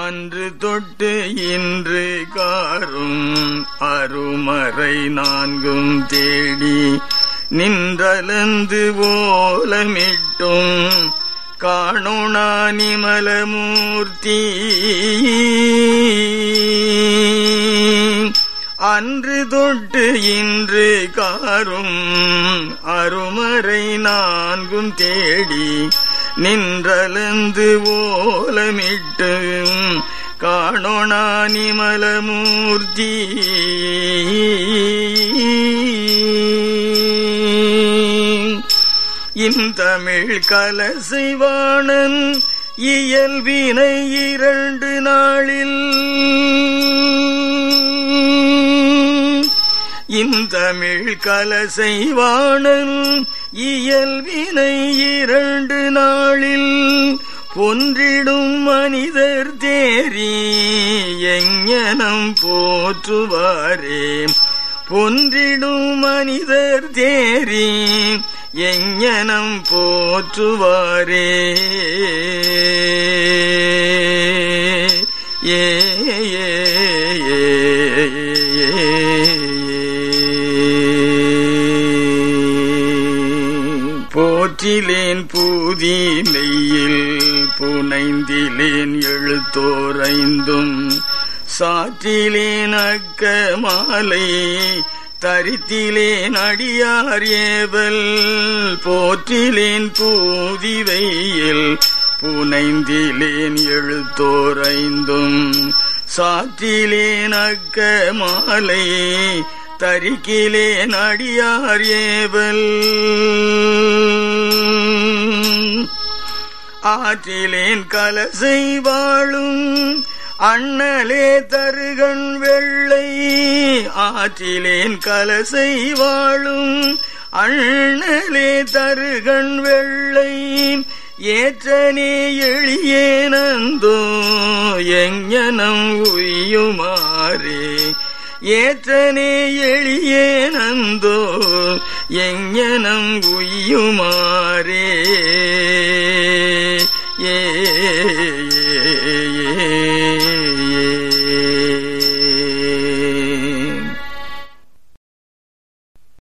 அன்று தொட்டு இன்று காரும் அருமறை நான்கும் தேடி நின்றலந்து ஓலமிட்டும் காணோணா நிமலமூர்த்தி அன்று தொட்டு இன்று காரும் அருமறை நான்கும் தேடி நின்றலந்து ஓலமிட்டு காணோணா நிமலமூர்த்தி இந்தமிழ் கலசைவாணன் இயல்பினை இரண்டு நாளில் இந்தமிழ் கலசைவாணன் இயல்பினை இரண்டு நாளில் பொன்றிடும் மனிதர் தேரி எங்கனம் போற்றுவாரே பொன்றிடும் மனிதர் தேரி எங்கனம் போற்றுவாரே ஏ ஏ போற்றிலேன் பூதி நெய்யில் புனைந்திலேன் எழுத்தோரைந்தும் சாற்றிலேன் அக்க மாலை தரித்திலேன் அடியார் ஏவல் போற்றிலேன் பூதி வெயில் புனைந்திலேன் எழுத்தோரைந்தும் சாற்றிலேன் அக்க மாலை தரிக்கிலேன் அடியார் ஏவல் ஆற்றிலேன் கலசை வாழும் அண்ணலே தருகன் வெள்ளை ஆற்றிலேன் கலசை வாழும் அண்ணலே தருகன் வெள்ளை ஏற்றனே எளியேனந்தோ எங்கனம் உயுமாறே ஏற்றனே எளியேனந்தோ எங்கனம் உயுமாறே ஏ